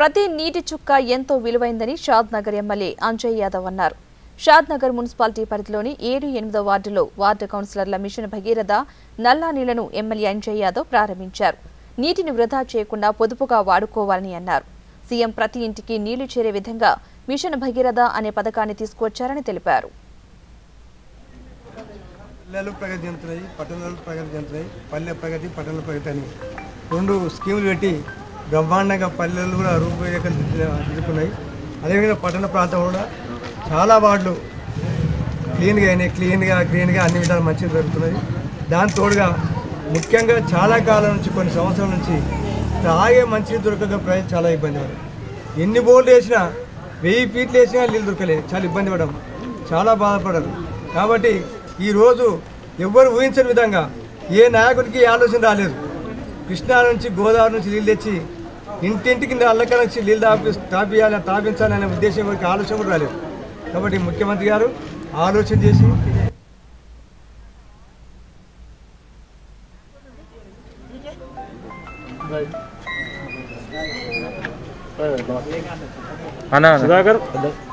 ప్రతి నీటి చుక్క ఎంతో విలువైందని షాద్ నగర్ ఎమ్మెల్యే అంజయ్ యాదవ్ అన్నారు షాద్ నగర్ మున్సిపాలిటీ పరిధిలోని ఏడు ఎనిమిదో వార్డులో వార్డు కౌన్సిలర్ల మిషన్ భగీరథ నల్లా నీళ్లను ఎమ్మెల్యే అంజయ్ యాదవ్ ప్రారంభించారు నీటిని వృధా చేయకుండా పొదుపుగా వాడుకోవాలని అన్నారు సీఎం ప్రతి ఇంటికి నీళ్లు చేరే విధంగా మిషన్ భగీరథ అనే పథకాన్ని తీసుకువచ్చారని తెలిపారు పల్లెలు ప్రగతి చెందుతున్నాయి పట్టణాలు ప్రగతి చెందుతున్నాయి పల్లె ప్రగతి పట్టణ ప్రగతి అని రెండు స్కీములు పెట్టి బ్రహ్మాండంగా పల్లెలు కూడా రూపురేఖలు దిద్దు- దిద్దుకున్నాయి అదేవిధంగా పట్టణ ప్రాంతం కూడా చాలా వార్డులు క్లీన్గా అయినాయి క్లీన్గా క్లీన్గా అన్ని విధాలు మంచిగా జరుగుతున్నది దాని తోడుగా ముఖ్యంగా చాలా కాలం నుంచి కొన్ని సంవత్సరాల నుంచి తాగే మంచి దొరకక ప్రజలు చాలా ఇబ్బంది పడ్డారు ఎన్ని బోర్లు వేసినా వెయ్యి ఫీట్లు వేసినా నీళ్ళు దొరకలేదు చాలా ఇబ్బంది పడ్డాం చాలా బాధపడ్డారు కాబట్టి ఈరోజు ఎవ్వరు ఊహించని విధంగా ఏ నాయకుడికి ఈ ఆలోచన రాలేదు కృష్ణా నుంచి గోదావరి నుంచి నీళ్ళు తెచ్చి ఇంటింటికి అల్లక నుంచి నీళ్ళు తాపి తాపియాలని తాపించాలనే ఉద్దేశం ఎవరికి ఆలోచన కూడా రాలేదు కాబట్టి ముఖ్యమంత్రి గారు ఆలోచన చేసి అన్న సుధాకర్